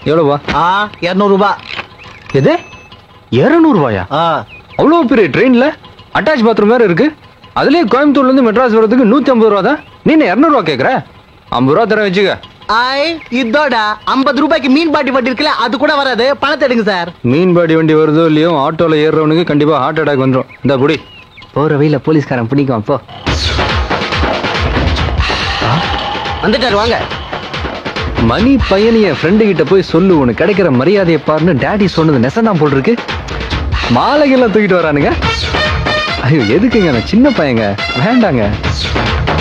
எவ்வளோவா ஆ இரநூறுபா எது இரநூறுவாயா ஆ அவ்வளோ பெரிய ட்ரெயின்ல அட்டாச் பாத்ரூம் வேற இருக்கு அதுலயே கோயம்புத்தூர்ல இருந்து மெட்ராஸ் வர்றதுக்கு நூத்தி ஐம்பது ரூபா தான் நீ என்ன இரநூறுவா கேக்குற ஐம்பது ரூபா தரேன் வச்சுக்க ஐ இதோட ஐம்பது ரூபாய்க்கு மீன் பாட்டி வட்டி இருக்குல்ல அது கூட வராது பணத்தை எடுங்க சார் மீன் பாடி வண்டி வருதோ இல்லையோ ஆட்டோல ஏறுறவனுக்கு கண்டிப்பா ஹார்ட் அட்டாக் வந்துடும் இந்த புடி போற வழியில போலீஸ்காரன் பிடிக்கும் போ வந்துட்டாரு வாங்க மணி பையன் என் ஃப்ரெண்டு கிட்ட போய் சொல்லு உனக்கு கிடைக்கிற மரியாதையை பாருன்னு டேடி சொன்னது நெசந்தான் போல் இருக்கு மாலைகள்லாம் தூக்கிட்டு வரானுங்க ஐயோ எதுக்குங்க நான் சின்ன பையங்க வேண்டாங்க